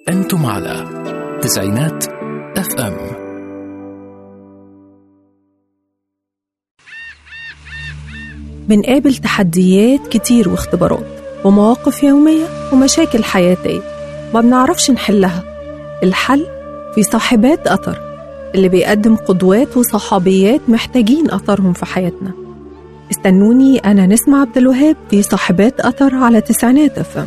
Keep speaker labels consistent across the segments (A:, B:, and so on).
A: أنتم على تسعينات اف ام
B: بنقابل تحديات كتير واختبارات ومواقف يومية ومشاكل حياتية ما بنعرفش نحلها الحل في صاحبات أثر اللي بيقدم قدوات وصحابيات محتاجين أثرهم في حياتنا استنوني أنا نسمة عبد الوهاب في صاحبات أثر على تسعينات أفهم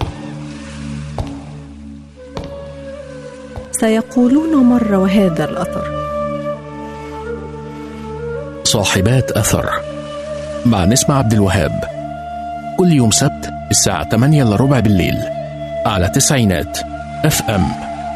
B: سيقولون مرة وهذا الأثر
A: صاحبات أثر مع نسمة عبد الوهاب كل يوم سبت الساعة 8 إلا ربع بالليل على تسعينات اف ام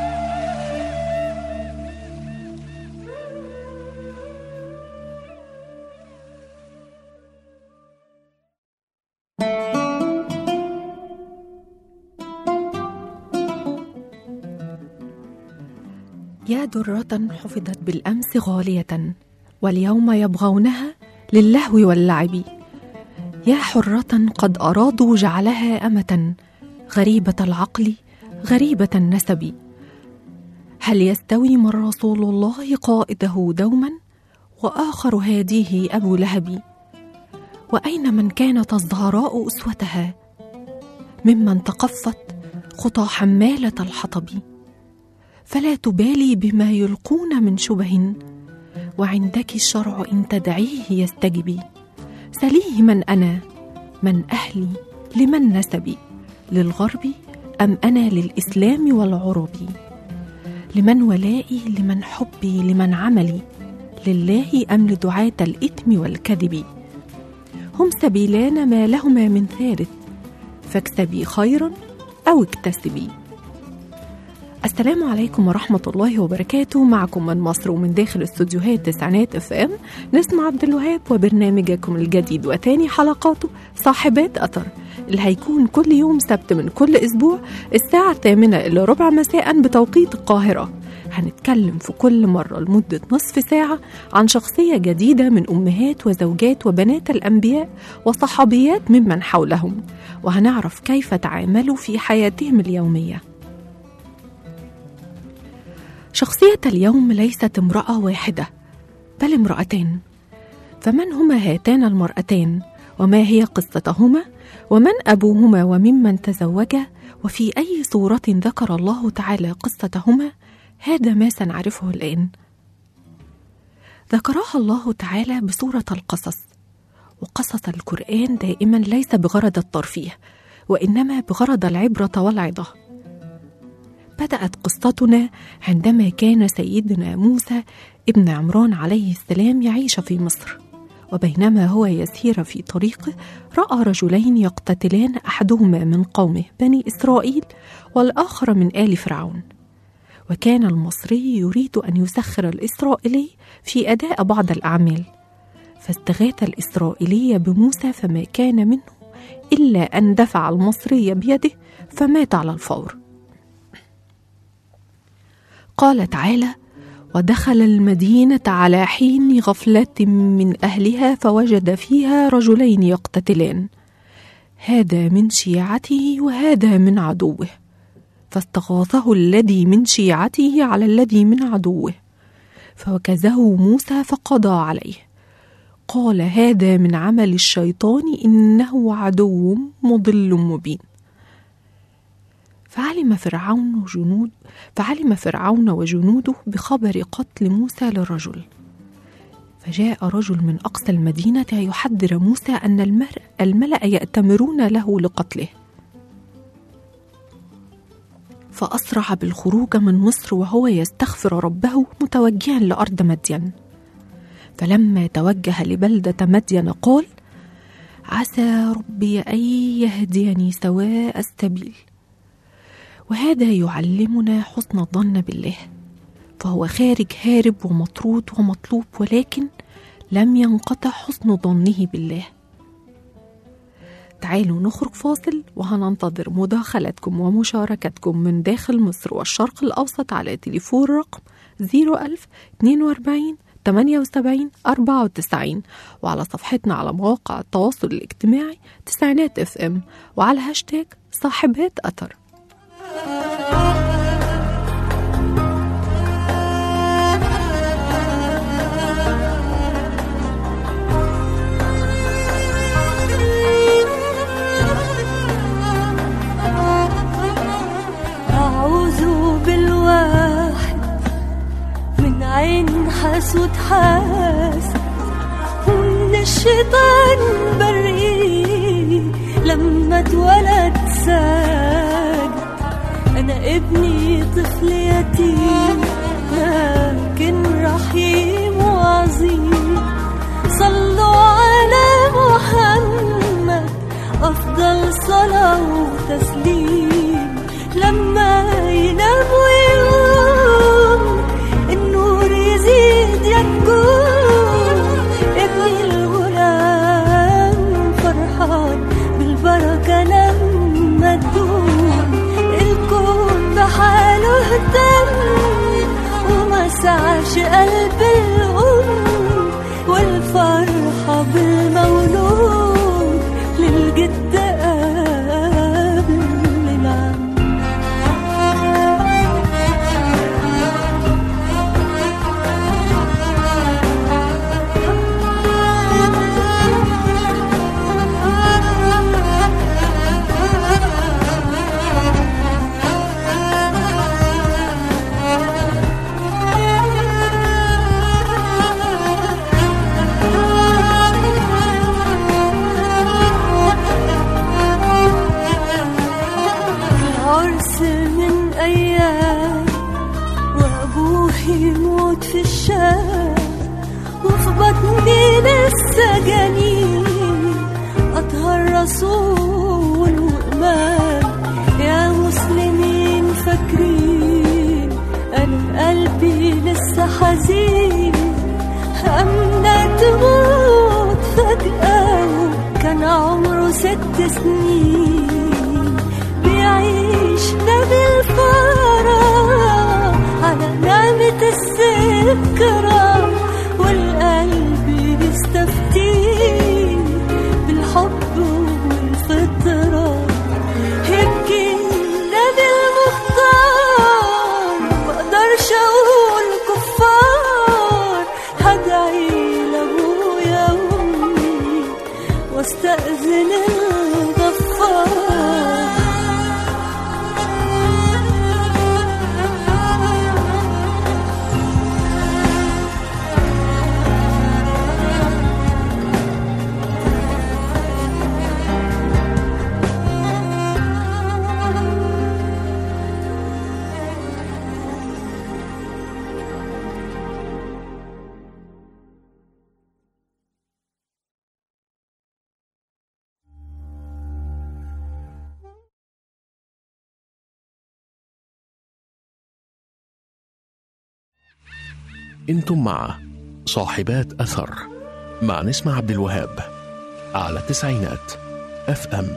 B: يا درة حفظت بالأمس غالية واليوم يبغونها للهو واللعب يا حرة قد أرادوا جعلها أمة غريبة العقل غريبة النسب هل يستوي من رسول الله قائده دوما وآخر هاديه أبو لهب وأين من كانت الزهراء أسوتها ممن تقفت خطى حمالة الحطب فلا تبالي بما يلقون من شبه وعندك الشرع إن تدعيه يستجبي سليه من أنا من أهلي لمن نسبي للغرب أم أنا للإسلام والعرب لمن ولائي لمن حبي لمن عملي لله أم لدعاة الإثم والكذب هم سبيلان ما لهما من ثالث فاكسبي خيرا أو اكتسبي السلام عليكم ورحمة الله وبركاته معكم من مصر ومن داخل استوديوهات تسعينات اف ام نسمة عبد الوهاب وبرنامجكم الجديد وتاني حلقاته صاحبات أثر اللي هيكون كل يوم سبت من كل أسبوع الساعة الثامنة إلى ربع مساء بتوقيت القاهرة هنتكلم في كل مرة لمدة نصف ساعة عن شخصية جديدة من أمهات وزوجات وبنات الأنبياء وصحابيات ممن حولهم وهنعرف كيف تعاملوا في حياتهم اليوميه شخصية اليوم ليست امرأة واحدة بل امرأتان فمن هما هاتان المرأتان وما هي قصتهما ومن أبوهما وممن تزوجا وفي أي صورة ذكر الله تعالى قصتهما هذا ما سنعرفه الآن ذكرها الله تعالى بصورة القصص وقصص القرآن دائما ليس بغرض الترفيه وإنما بغرض العبرة والعظة بدأت قصتنا عندما كان سيدنا موسى ابن عمران عليه السلام يعيش في مصر وبينما هو يسير في طريقه رأى رجلين يقتتلان أحدهما من قومه بني إسرائيل والآخر من آل فرعون وكان المصري يريد أن يسخر الإسرائيلي في أداء بعض الأعمال فاستغاث الإسرائيلي بموسى فما كان منه إلا أن دفع المصري بيده فمات على الفور قال تعالى ودخل المدينة على حين غفلة من أهلها فوجد فيها رجلين يقتتلان هذا من شيعته وهذا من عدوه فاستغاثه الذي من شيعته على الذي من عدوه فوكزه موسى فقضى عليه قال هذا من عمل الشيطان إنه عدو مضل مبين فعلم فرعون وجنود فعلم فرعون وجنوده بخبر قتل موسى للرجل فجاء رجل من أقصى المدينة يحذر موسى أن المر الملأ يأتمرون له لقتله فأسرع بالخروج من مصر وهو يستغفر ربه متوجها لأرض مدين فلما توجه لبلدة مدين قال عسى ربي أن يهديني سواء السبيل وهذا يعلمنا حسن الظن بالله فهو خارج هارب ومطرود ومطلوب ولكن لم ينقطع حسن ظنه بالله تعالوا نخرج فاصل وهننتظر مداخلتكم ومشاركتكم من داخل مصر والشرق الأوسط على تليفون رقم 01000 42 78 94 وعلى صفحتنا على مواقع التواصل الاجتماعي تسعينات اف ام وعلى هاشتاج صاحبات أثر
C: أسود حاسد ومن الشيطان بريء لما اتولد ساجد أنا ابني طفل يتيم لكن رحيم وعظيم صلوا على محمد أفضل صلاة وتسليم لما ينام ويقوم النور يزيد ينجوم ابني الغلام فرحان بالبركة لما تدوم الكون بحاله اهتم وما سعش قلب الأم والفرحة بالمولود للجد قبل العم العرس من أيام وأبوه يموت في الشام وفي بطني لسه جنين أطهر رسول وإمام يا مسلمين فاكرين أنا قلبي لسه حزين أمنة تموت فجأة كان عمره ست سنين بيعيش نبي الفرح على نعمة الذكرى والقلب بيستفتيه بالحب والفطرة يبكي نبي المختار مقدرش أقول كفار هدعي لأبويا وأمي واستأذن الغفار
A: انتم مع صاحبات اثر مع نسمة عبد الوهاب على تسعينات اف ام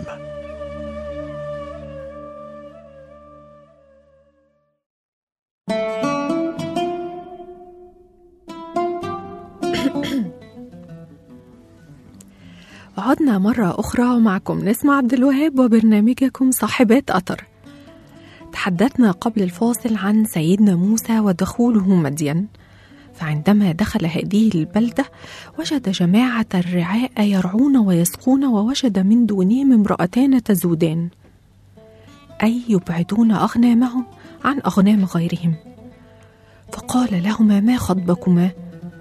B: عدنا مرة أخرى معكم نسمة عبد الوهاب وبرنامجكم صاحبات أثر تحدثنا قبل الفاصل عن سيدنا موسى ودخوله مدين فعندما دخل هذه البلدة وجد جماعة الرعاء يرعون ويسقون ووجد من دونهم امرأتان تزودان أي يبعدون أغنامهم عن أغنام غيرهم فقال لهما ما خطبكما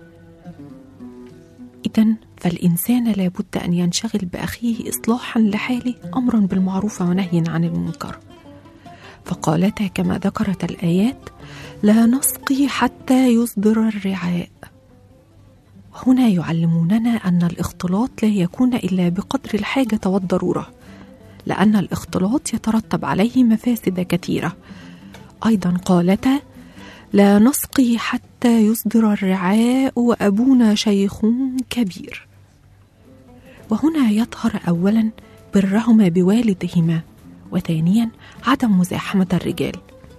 B: إذا فالإنسان لابد أن ينشغل بأخيه إصلاحا لحاله أمرا بالمعروف ونهي عن المنكر فقالتا كما ذكرت الآيات لا نسقي حتى يصدر الرعاء هنا يعلموننا أن الاختلاط لا يكون إلا بقدر الحاجة والضرورة لأن الاختلاط يترتب عليه مفاسد كثيرة أيضا قالتا لا نسقي حتى يصدر الرعاء وأبونا شيخ كبير وهنا يظهر أولا برهما بوالدهما وثانيا عدم مزاحمة الرجال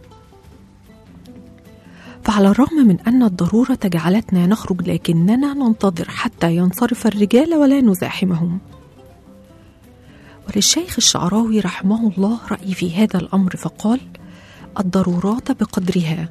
B: فعلى الرغم من أن الضرورة جعلتنا نخرج لكننا ننتظر حتى ينصرف الرجال ولا نزاحمهم وللشيخ الشعراوي رحمه الله رأي في هذا الأمر فقال الضرورات بقدرها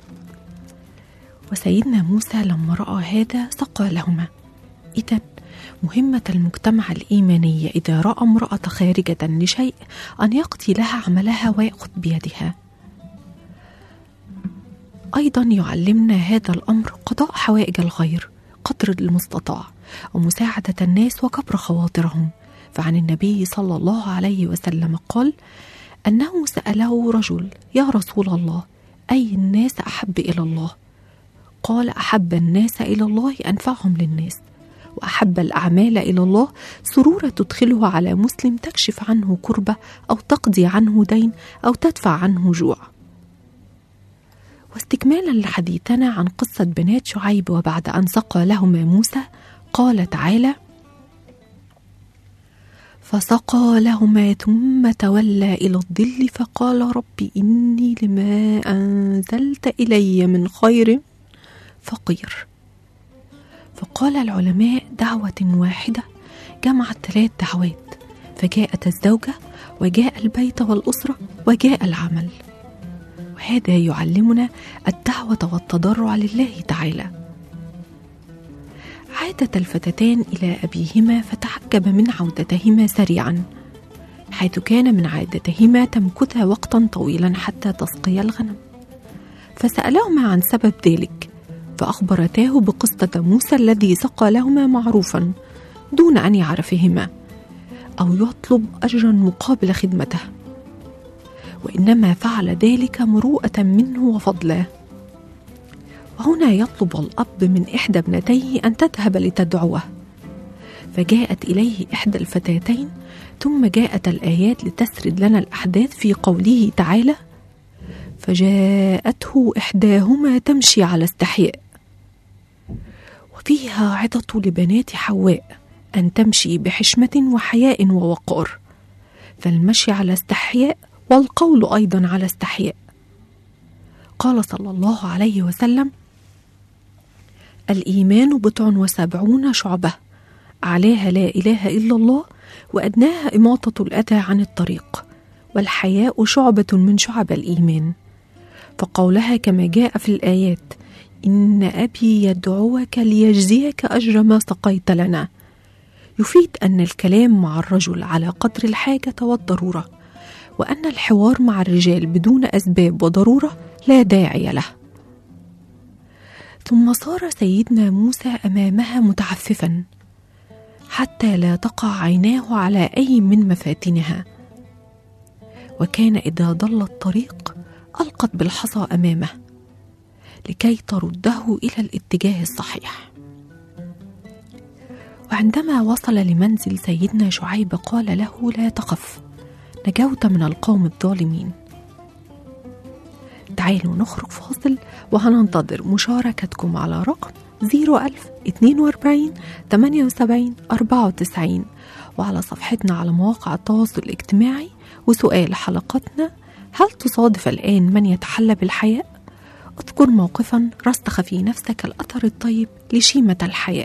B: وسيدنا موسى لما رأى هذا سقى لهما إذا مهمة المجتمع الإيماني إذا رأى امرأة خارجة لشيء أن يقضي لها عملها ويأخذ بيدها أيضا يعلمنا هذا الأمر قضاء حوائج الغير قدر المستطاع ومساعدة الناس وكبر خواطرهم فعن النبي صلى الله عليه وسلم قال أنه سأله رجل يا رسول الله أي الناس أحب إلى الله قال أحب الناس إلى الله أنفعهم للناس وأحب الأعمال إلى الله سرورة تدخله على مسلم تكشف عنه كربة أو تقضي عنه دين أو تدفع عنه جوع واستكمالا لحديثنا عن قصة بنات شعيب وبعد أن سقى لهما موسى قال تعالى فسقى لهما ثم تولى إلى الظل فقال رب إني لما أنزلت إلي من خير فقير فقال العلماء دعوة واحدة جمعت ثلاث دعوات فجاءت الزوجة وجاء البيت والأسرة وجاء العمل وهذا يعلمنا الدعوة والتضرع لله تعالى عادت الفتاتان إلى أبيهما فتعجب من عودتهما سريعا حيث كان من عادتهما تمكثا وقتا طويلا حتى تسقي الغنم فسألهما عن سبب ذلك فأخبرتاه بقصة موسى الذي سقى لهما معروفا دون أن يعرفهما أو يطلب أجرا مقابل خدمته وإنما فعل ذلك مروءة منه وفضلا وهنا يطلب الأب من إحدى ابنتيه أن تذهب لتدعوه فجاءت إليه إحدى الفتاتين ثم جاءت الآيات لتسرد لنا الأحداث في قوله تعالى فجاءته إحداهما تمشي على استحياء وفيها عظة لبنات حواء أن تمشي بحشمة وحياء ووقار فالمشي على استحياء والقول أيضا على استحياء قال صلى الله عليه وسلم الإيمان بضع وسبعون شعبة أعلاها لا إله إلا الله وأدناها إماطة الأذى عن الطريق والحياء شعبة من شعب الإيمان فقولها كما جاء في الآيات إن أبي يدعوك ليجزيك أجر ما سقيت لنا يفيد أن الكلام مع الرجل على قدر الحاجة والضرورة وأن الحوار مع الرجال بدون أسباب وضرورة لا داعي له ثم صار سيدنا موسى أمامها متعففا حتى لا تقع عيناه على أي من مفاتنها وكان إذا ضل الطريق ألقت بالحصى أمامه لكي ترده إلى الاتجاه الصحيح وعندما وصل لمنزل سيدنا شعيب قال له لا تخف نجوت من القوم الظالمين تعالوا نخرج فاصل وهننتظر مشاركتكم على رقم 01042 78 94 وعلى صفحتنا على مواقع التواصل الاجتماعي وسؤال حلقتنا هل تصادف الآن من يتحلى بالحياء؟ اذكر موقفا رسخ في نفسك الأثر الطيب لشيمة الحياء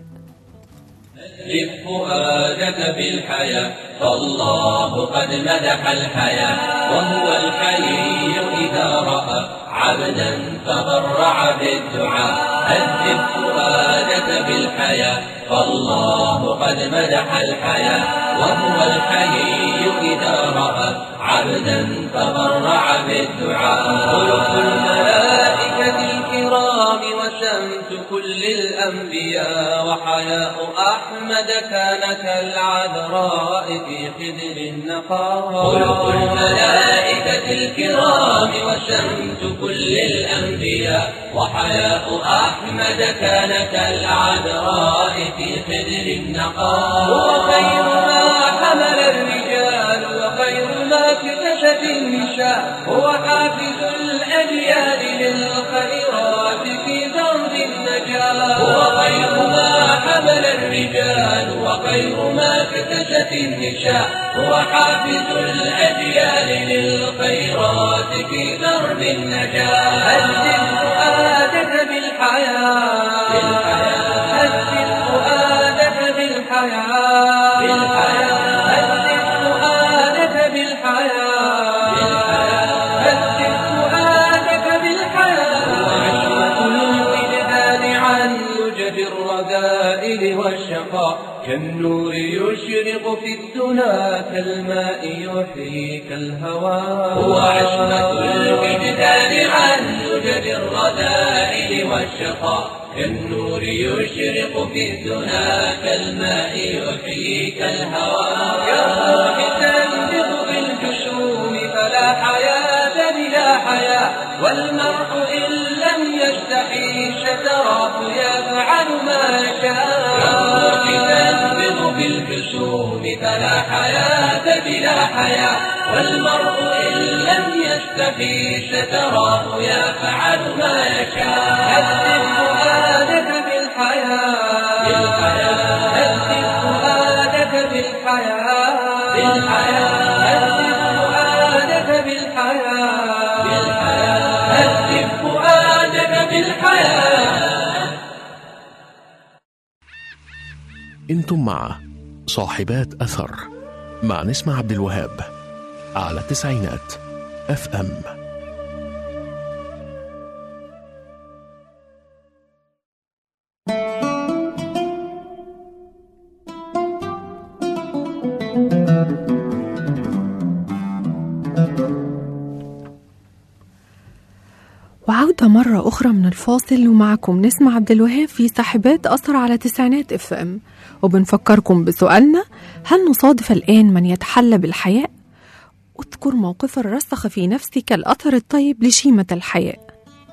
D: ألف فؤادك بالحياة فالله قد مدح الحياة وهو الحي إذا رأى عبدا تضرع بالدعاء ألف فؤادك بالحياة فالله قد مدح الحياة وهو الحي إذا رأى عبدا تضرع بالدعاء خلق الملائكة الكرام وشمس كل الأنبياء وحياء أحمد كان كالعذراء في خدر النقاء خلق الملائكة الكرام وشمس كل الأنبياء وحياء أحمد كان كالعذراء في خدر النقاء هو خير ما حمل الرجال وخير ما اكتشف النساء هو حافظ الأجيال للخيرات في درب النجاة هو خير ما حمل الرجال وخير ما اكتشف النساء هو حافظ الأجيال للخيرات في درب النجاة هذب فؤادك بالحياة بالحياة هذب فؤادك بالحياة بالحياة هذب فؤادك بالحياة بالحياة هذب فؤادك بالحياة وعشرة الوجدان عن لجب الرذائل والشقاء كالنور يشرق في الدنا كالماء يحييك الهوى هو عشرة الوجدان عن لجب وجل الرذائل والشقاء كالنور يشرق في الدنا كالماء يحيي كالهواء كالروح تنبض بالجشوم فلا حياة بلا حياة والمرء إن لم يستحي تراه يفعل ما شاء كالروح تنبض بالجسوم فلا حياة بلا حياة والمرء إن لم يستحي ستراه يفعل ما يشاء هذب فؤادك بالحياة بالحياة هذب فؤادك بالحياة بالحياة هذب فؤادك بالحياة بالحياة هذب فؤادك بالحياة
A: انتم مع صاحبات اثر مع نسمة عبد الوهاب على تسعينات اف ام
B: وعودة مرة أخرى من الفاصل ومعكم نسمة عبد الوهاب في ساحبات أثر على تسعينات اف ام وبنفكركم بسؤالنا هل نصادف الآن من يتحلى بالحياء؟ اذكر موقفا رسخ في نفسك الأثر الطيب لشيمة الحياء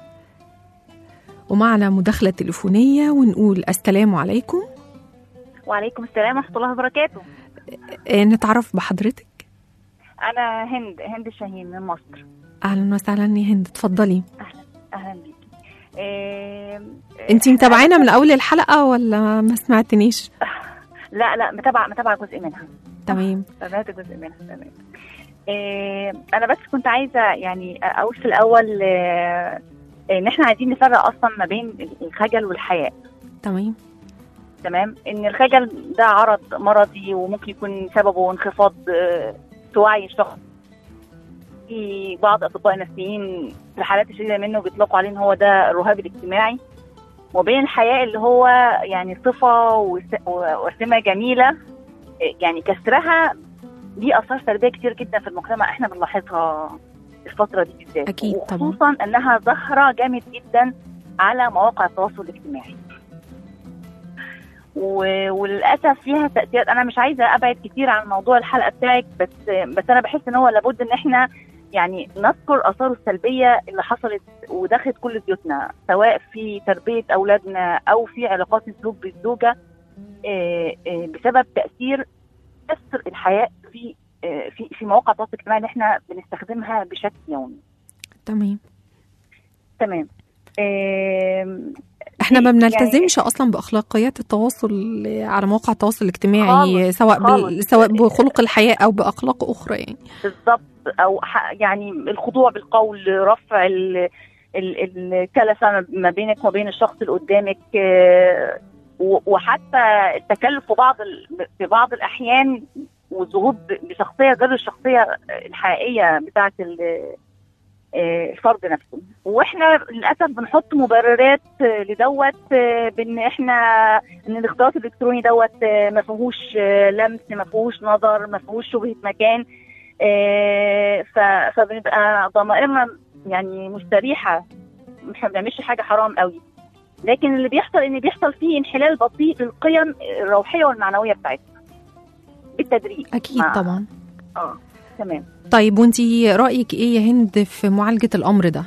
B: ومعنا مداخلة تليفونية ونقول السلام عليكم
E: وعليكم السلام ورحمة الله وبركاته
B: آه، نتعرف بحضرتك
E: أنا هند هند شاهين من مصر
B: أهلا وسهلا يا هند اتفضلي
E: أهلا بيكي إيه...
B: انتي متابعانا من أول الحلقة ولا ما سمعتنيش؟
E: لا لا متابعة متابعة جزء منها
B: تمام
E: تابعت جزء منها تمام إيه... أنا بس كنت عايزة يعني أقول في الأول إيه... إن إحنا عايزين نفرق أصلا ما بين الخجل والحياء
B: تمام
E: تمام ان الخجل ده عرض مرضي وممكن يكون سببه انخفاض آه، في وعي الشخص في بعض اطباء النفسيين في الحالات الشديده منه بيطلقوا عليه ان هو ده الرهاب الاجتماعي وبين الحياء اللي هو يعني صفه وس- و- وسمه جميله آه، يعني كسرها ليه اثار سلبيه كتير جدا في المجتمع احنا بنلاحظها الفتره دي بالذات
B: أكيد طبعاً.
E: وخصوصا انها ظاهره جامد جدا على مواقع التواصل الاجتماعي و- وللاسف فيها تاثيرات انا مش عايزه ابعد كتير عن موضوع الحلقه بتاعك بس بس انا بحس ان هو لابد ان احنا يعني نذكر اثاره السلبيه اللي حصلت ودخلت كل بيوتنا سواء في تربيه اولادنا او في علاقات الزوج بالزوجه آه، آه، بسبب تاثير كسر الحياء في آه، في في مواقع التواصل الاجتماعي اللي احنا بنستخدمها بشكل يومي
B: تمام
E: تمام آم،
B: احنا ما
E: يعني-
B: بنلتزمش اصلا باخلاقيات التواصل على مواقع التواصل الاجتماعي
E: خالص،
B: سواء بال...
E: خالص.
B: سواء بخلق الحياء او باخلاق اخرى يعني
E: بالضبط او ح- يعني الخضوع بالقول رفع ال- ال- الكلفه ما بينك وما بين الشخص اللي قدامك آه، و- وحتى التكلف في بعض ال- في بعض الاحيان والظهور ب- بشخصيه غير الشخصيه الحقيقيه بتاعه ال- آه، الفرد نفسه واحنا للاسف بنحط مبررات آه، لدوت آه، بان احنا ان الاختلاط الالكتروني دوت آه، ما فيهوش آه، لمس ما فيهوش نظر ما فيهوش شبهه مكان آه، ف- فبنبقى ضمائرنا يعني مستريحه مش ما بنعملش حاجه حرام قوي لكن اللي بيحصل ان بيحصل فيه انحلال بطيء للقيم الروحيه والمعنويه بتاعتنا بالتدريج
B: اكيد
E: مع-
B: طبعا
E: اه تمام
B: طيب وانتي رايك ايه يا هند في معالجه الامر ده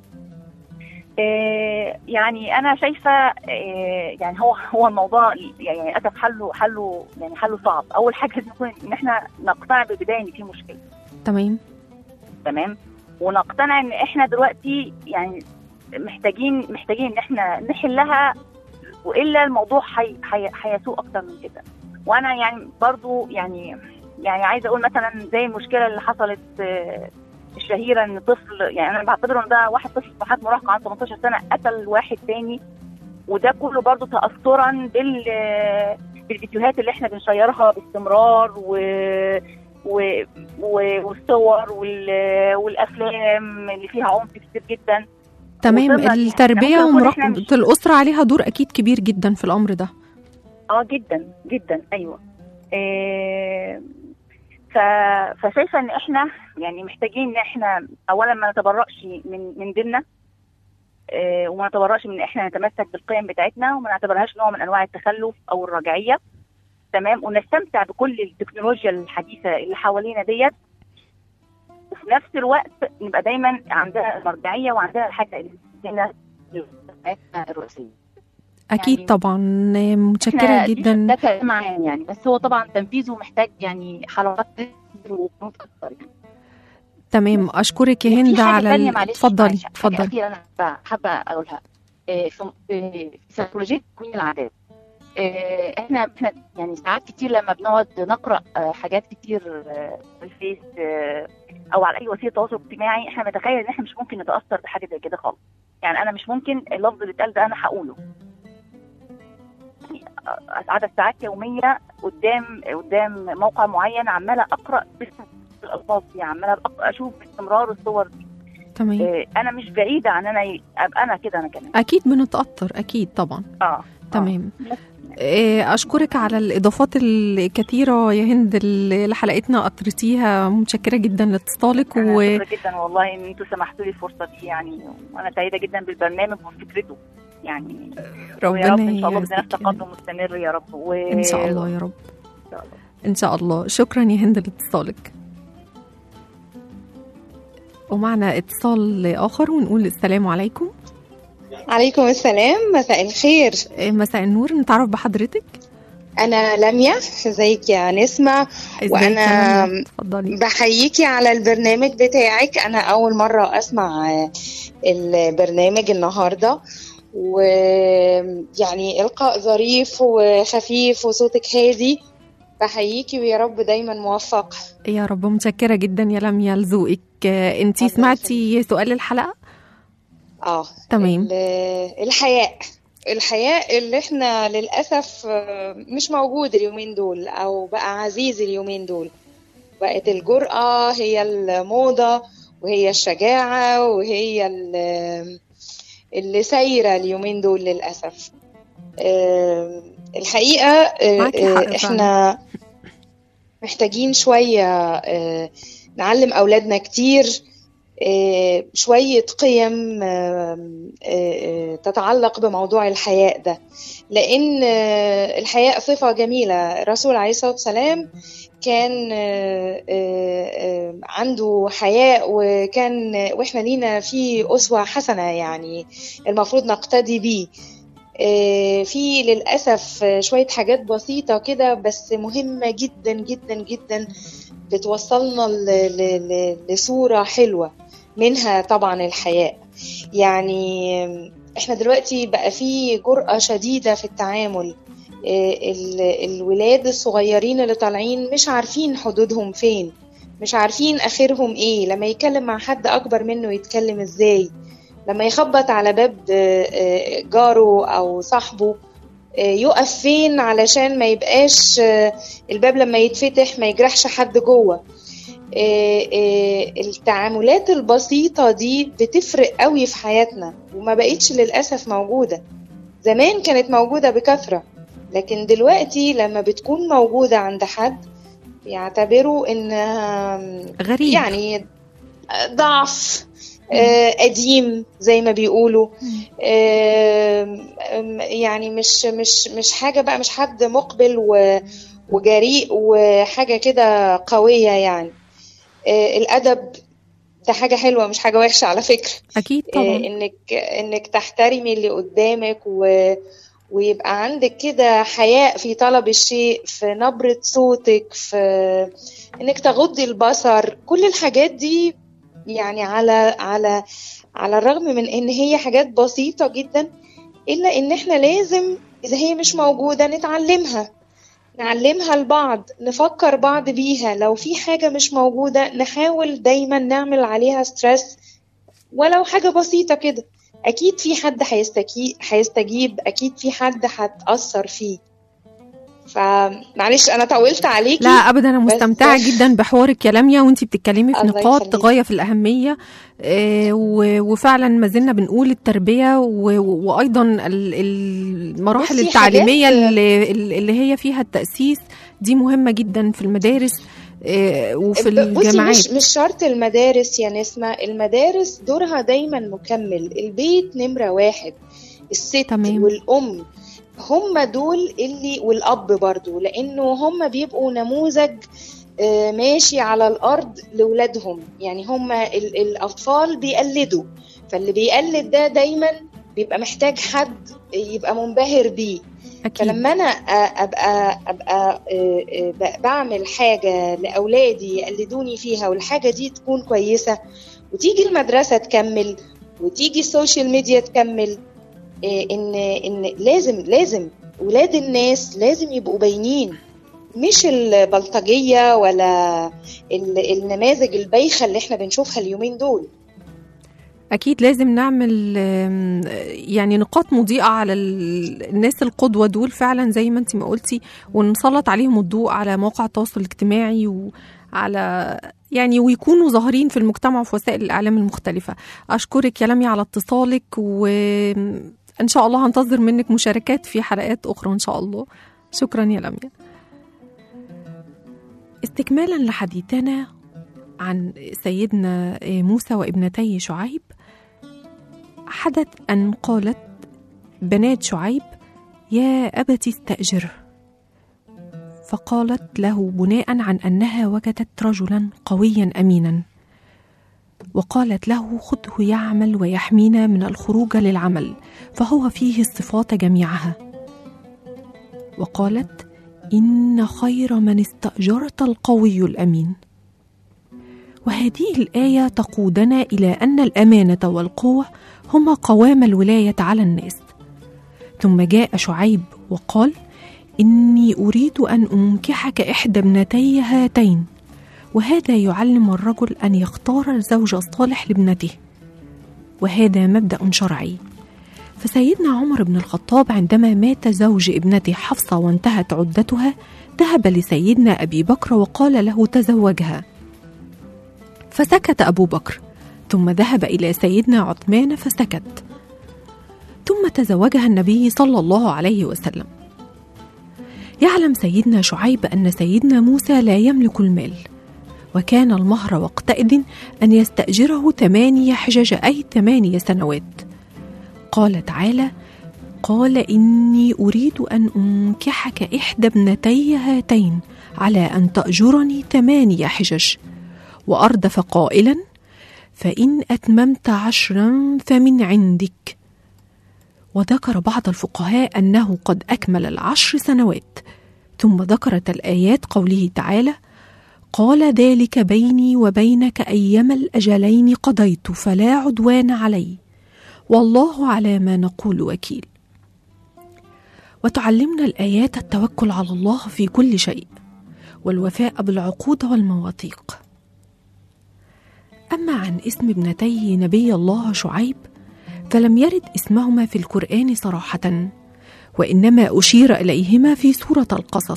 E: آه، يعني انا شايفه آه، يعني هو هو الموضوع يعني للاسف حله حله يعني حله صعب اول حاجه لازم يكون ان احنا نقتنع بالبدايه ان في مشكله
B: تمام
E: تمام ونقتنع ان احنا دلوقتي يعني محتاجين محتاجين ان احنا نحلها والا الموضوع حي- حي- هيسوء اكتر من كده وانا يعني برضو يعني يعني عايزه اقول مثلا زي المشكله اللي حصلت آه، الشهيره ان طفل يعني انا بعتبره ان ده واحد طفل في مرحله مراهقه عنده 18 سنه قتل واحد تاني وده كله برضو تاثرا بال بالفيديوهات اللي احنا بنشيرها باستمرار و و... و... والصور وال... والافلام اللي فيها عنف كتير جدا
B: تمام
E: وصلنا إن إحنا
B: التربيه
E: ممكن نكون إحنا
B: ومراقبه
E: مش-
B: الاسره عليها دور اكيد كبير جدا في الامر ده
E: اه جدا جدا ايوه إيه ف... فشايفه ان احنا يعني محتاجين ان احنا اولا ما نتبرأش من من ديننا آه، وما نتبرأش من احنا نتمسك بالقيم بتاعتنا وما نعتبرهاش نوع من انواع التخلف او الرجعيه تمام ونستمتع بكل التكنولوجيا الحديثه اللي حوالينا ديت وفي نفس الوقت نبقى دايما عندنا المرجعيه وعندنا الحاجه اللي بتدينا بتاعتنا الرئيسيه
B: اكيد
E: يعني
B: طبعا متشكره
E: احنا دي-
B: جدا
E: ده كلام عام يعني بس هو طبعا تنفيذه محتاج يعني حلقات وبنود اكتر يعني.
B: تمام اشكرك يا
E: وفي
B: هند
E: حاجة
B: على
E: تانية
B: ال-
E: معلش
B: اتفضلي
E: معلش، حاجة
B: اتفضلي
E: أخيرة أنا حابة- حابة أقولها إيه، في في سيكولوجية تكوين العادات إيه، احنا احنا يعني ساعات كتير لما بنقعد نقرا آه، حاجات كتير آه، في الفيس آه، او على اي وسيله تواصل اجتماعي احنا بنتخيل ان احنا مش ممكن نتاثر بحاجه زي كده خالص يعني انا مش ممكن اللفظ اللي اتقال ده انا هقوله يعني آه، عدد ساعات يوميه قدام قدام موقع معين عماله اقرا بس الالفاظ دي عماله أق- اشوف باستمرار الصور دي
B: تمام
E: آه، انا مش بعيده عن انا ي- ابقى انا كده انا كمان
B: اكيد بنتاثر اكيد طبعا
E: اه
B: تمام آه، أشكرك على الإضافات الكثيرة يا هند اللي لحلقتنا أطرتيها متشكرة جدا لاتصالك
E: انا
B: و...
E: شاكرة جدا والله ان انتوا سمحتوا لي الفرصه دي يعني وانا سعيده جدا بالبرنامج وفكرته يعني ويا رب ان شاء الله باذن الله
B: يعزك.
E: تقدم مستمر يا رب و...
B: إن شاء الله يا رب
E: إن شاء الله.
B: إن شاء الله شكرا يا هند لاتصالك ومعنا اتصال آخر ونقول السلام عليكم
F: عليكم السلام مساء الخير
B: آه، مساء النور نتعرف بحضرتك
F: أنا لميا ازيك يا نسمة
B: ازيك
F: وأنا-
B: يا لميا؟ اتفضلي
F: بحييكي على البرنامج بتاعك أنا أول مرة أسمع آه، البرنامج النهاردة ويعني إلقاء ظريف وخفيف وصوتك هادي بحييكي ويا رب دايما موفق
B: يا رب متشكرة جدا يا لميا لذوقك آه، انتي
F: الله
B: سمعتي سؤال الحلقة
F: اه
B: تمام
F: ال- الحياء الحياء اللي احنا للأسف آه، مش موجود اليومين دول أو بقى عزيز اليومين دول بقت الجرأة هي الموضة وهي الشجاعة وهي ال- اللي سايرة اليومين دول للأسف آه، الحقيقة آه،
B: معاكي حق
F: آه، احنا محتاجين شوية آه، نعلم أولادنا كتير آه، شوية قيم آه، آه، تتعلق بموضوع الحياء ده لأن آه، الحياء صفة جميلة الرسول عليه الصلاة والسلام كان آه، آه، آه، عنده حياء وكان واحنا لينا فيه أسوة حسنة يعني المفروض نقتدي بيه آه، في للأسف آه، شوية حاجات بسيطة كده بس مهمة جدا جدا جدا بتوصلنا ل- ل- ل- لصورة حلوة منها طبعا الحياء يعني احنا دلوقتي بقى في جرأة شديدة في التعامل إيه، ال- الولاد الصغيرين اللي طالعين مش عارفين حدودهم فين مش عارفين اخرهم ايه لما يتكلم مع حد اكبر منه يتكلم ازاي لما يخبط على باب آه، آه، جاره او صاحبه آه، يقف فين علشان ما يبقاش آه، الباب لما يتفتح ما يجرحش حد جوه آه، آه، التعاملات البسيطة دي بتفرق قوي في حياتنا وما بقتش للأسف موجودة زمان كانت موجودة بكثرة لكن دلوقتي لما بتكون موجودة عند حد يعتبروا إنها
B: غريب
F: يعني ضعف آه، قديم زي ما بيقولوا آم، آم، يعني مش مش مش حاجة بقى مش حد مقبل و- وجريء وحاجة كده قوية يعني آه، الأدب ده حاجة حلوة مش حاجة وحشة على فكرة
B: أكيد
F: آه،
B: طبعا
F: انك انك تحترمي اللي قدامك و... ويبقى عندك كده حياء في طلب الشيء في نبرة صوتك في انك تغضي البصر كل الحاجات دي يعني على على على الرغم من ان هي حاجات بسيطة جدا الا ان احنا لازم اذا هي مش موجودة نتعلمها نعلمها لبعض نفكر بعض بيها لو في حاجة مش موجودة نحاول دايما نعمل عليها ستريس ولو حاجة بسيطة كده أكيد في حد هيستجيب هيستجيب أكيد في حد هتأثر فيه فمعلش أنا طولت عليكي
B: لا ابدا انا
F: بس-
B: مستمتعه جدا بحوارك يا لميا وانتي بتتكلمي في
F: الله
B: نقاط
F: يخليك.
B: غايه في الاهميه آه، و- وفعلا ما زلنا بنقول التربيه و- و- وايضا ال- المراحل
F: بصي
B: التعليميه
F: حاجات-
B: اللي, اللي هي فيها التاسيس دي مهمه جدا في المدارس آه، وفي
F: بصي
B: الجامعات
F: مش مش شرط المدارس يا نسمة المدارس دورها دايما مكمل البيت نمرة واحد الست
B: تمام.
F: والأم هم دول اللي والأب برضو لأنه هم بيبقوا نموذج آه، ماشي على الأرض لولادهم يعني هم ال- الأطفال بيقلدوا فاللي بيقلد ده دايما بيبقى محتاج حد يبقى منبهر بيه
B: اكيد
F: فلما انا أ- ابقى ابقى آه، آه، ب- بعمل حاجه لاولادي يقلدوني فيها والحاجه دي تكون كويسه وتيجي المدرسه تكمل وتيجي السوشيال ميديا تكمل آه، ان ان لازم لازم ولاد الناس لازم يبقوا باينين مش البلطجيه ولا ال- النماذج البايخه اللي احنا بنشوفها اليومين دول
B: اكيد لازم نعمل آم، يعني نقاط مضيئه على ال- الناس القدوه دول فعلا زي ما انت ما قلتي ونسلط عليهم الضوء على مواقع التواصل الاجتماعي وعلى يعني ويكونوا ظاهرين في المجتمع وفي وسائل الاعلام المختلفه اشكرك يا لميا على اتصالك وان شاء الله هنتظر منك مشاركات في حلقات اخرى ان شاء الله شكرا يا لميا استكمالا لحديثنا عن سيدنا موسى وابنتي شعيب حدث أن قالت بنات شعيب يا أبت استأجره فقالت له بناء عن أنها وجدت رجلا قويا أمينا وقالت له خذه يعمل ويحمينا من الخروج للعمل فهو فيه الصفات جميعها وقالت إن خير من استأجرت القوي الأمين وهذه الآية تقودنا إلى أن الأمانة والقوة هما قوام الولاية على الناس ثم جاء شعيب وقال إني أريد أن أنكحك إحدى ابنتي هاتين وهذا يعلم الرجل أن يختار الزوج الصالح لابنته وهذا مبدأ شرعي فسيدنا عمر بن الخطاب عندما مات زوج ابنته حفصة وانتهت عدتها ذهب لسيدنا أبي بكر وقال له تزوجها فسكت أبو بكر ثم ذهب إلى سيدنا عثمان فسكت ثم تزوجها النبي صلى الله عليه وسلم يعلم سيدنا شعيب أن سيدنا موسى لا يملك المال وكان المهر وقتئذ أن يستأجره ثمانية حجج أي ثمانية سنوات قال تعالى قال إني أريد أن أنكحك إحدى ابنتي هاتين على أن تأجرني ثمانية حجج وأردف قائلا فإن أتممت عشرا فمن عندك وذكر بعض الفقهاء أنه قد أكمل العشر سنوات ثم ذكرت الآيات قوله تعالى قال ذلك بيني وبينك أيما الأجلين قضيت فلا عدوان علي والله على ما نقول وكيل وتعلمنا الآيات التوكل على الله في كل شيء والوفاء بالعقود والمواثيق أما عن اسم ابنتي نبي الله شعيب فلم يرد اسمهما في القرآن صراحة وإنما أشير إليهما في سورة القصص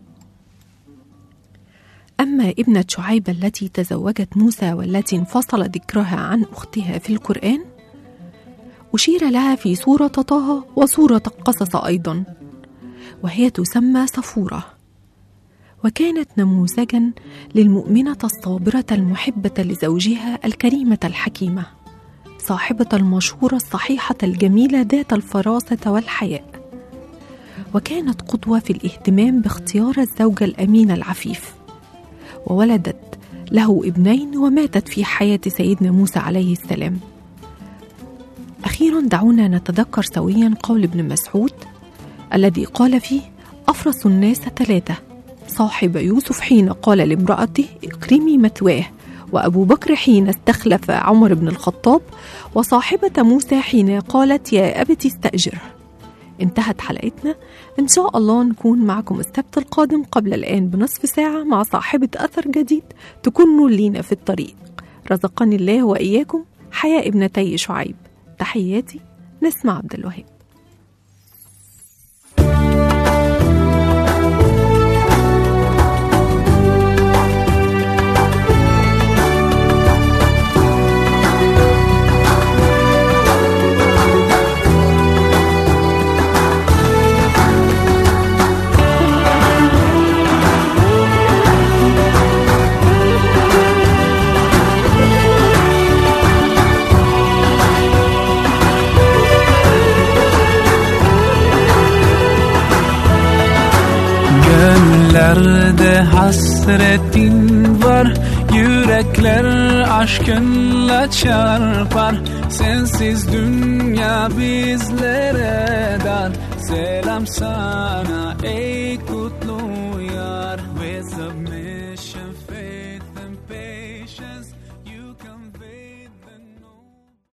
B: أما ابنة شعيب التي تزوجت موسى والتي انفصل ذكرها عن أختها في القرآن أشير لها في سورة طه وسورة القصص أيضا وهي تسمى صفورة وكانت نموذجا للمؤمنة الصابرة المحبة لزوجها الكريمة الحكيمة صاحبة المشورة الصحيحة الجميلة ذات الفراسة والحياء وكانت قدوة في الاهتمام باختيار الزوجة الأمينة العفيف وولدت له ابنين وماتت في حياة سيدنا موسى عليه السلام أخيرا دعونا نتذكر سويا قول ابن مسعود الذي قال فيه أفرس الناس ثلاثة صاحب يوسف حين قال لامرأته اكرمي مثواه وأبو بكر حين استخلف عمر بن الخطاب وصاحبة موسى حين قالت يا أبت استأجره انتهت حلقتنا إن شاء الله نكون معكم السبت القادم قبل الآن بنصف ساعة مع صاحبة أثر جديد تكونوا لينا في الطريق رزقني الله وإياكم حياة ابنتي شعيب تحياتي نسمع عبد الوهاب
G: Gönüllerde hasretin var Yürekler aşkınla çarpar Sensiz dünya bizlere dar Selam sana ey kutlu